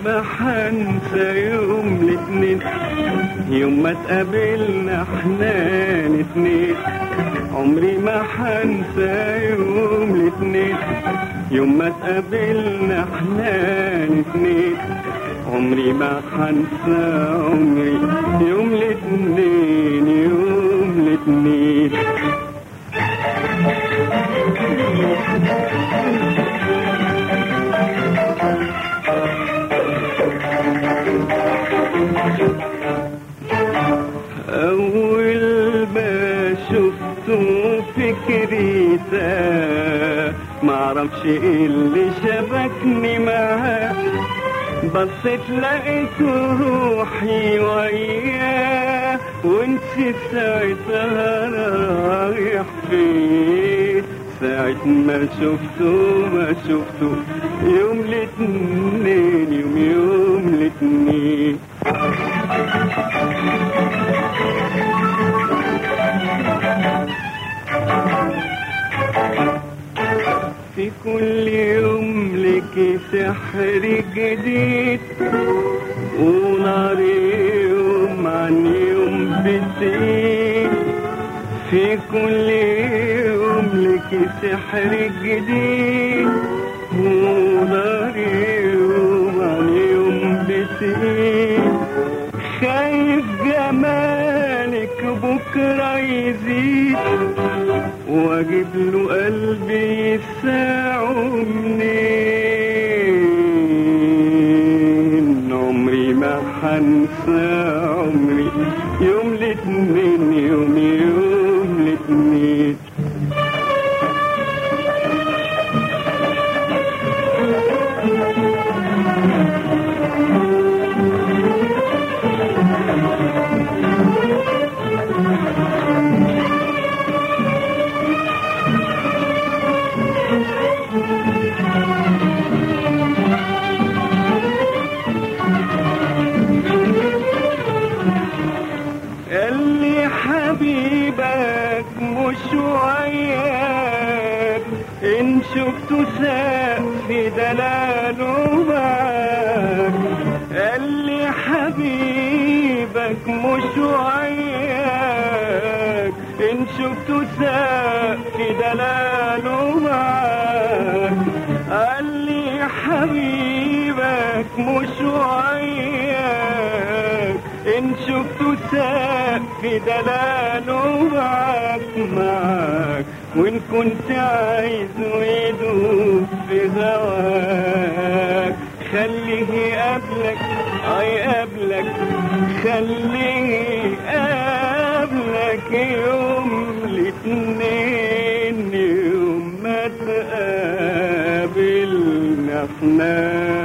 ما حنسى يوم الاتنين يوم ما تقابلنا احنا الاتنين عمري ما حنسى يوم الاتنين يوم ما تقابلنا احنا الاتنين عمري ما حنسى عمري يوم الاتنين يوم الاتنين أول ما شفته فكري تاه معرفش ايه اللي شبكني معاه بصيت لقيت روحي وياه ونسيت ساعتها أنا رايح فين ساعة ما شفته ما شفته يوم الاتنين يوم يوم الاتنين في كل يوم لك سحر جديد ونار يوم عن يوم بتزيد في كل يوم لك سحر جديد ونار يوم عن يوم بتزيد خايف جمالك بكرة يزيد واجيب له قلبي يساعه منين عمري ما حنسى عمري يوم الاتنين يوم يوم الاتنين اللي حبيبك مش وياك ان شفته ساق في دلاله معاك اللي حبيبك مش وياك ان شفته ساق في دلاله معاك اللي حبيبك مش وياك ان شفته ساق في دلاله معاك معاك وان كنت عايزه يدوب في هواك خليه يقابلك اي قابلك خليه يقابلك يوم الاتنين يوم ما تقابلنا احنا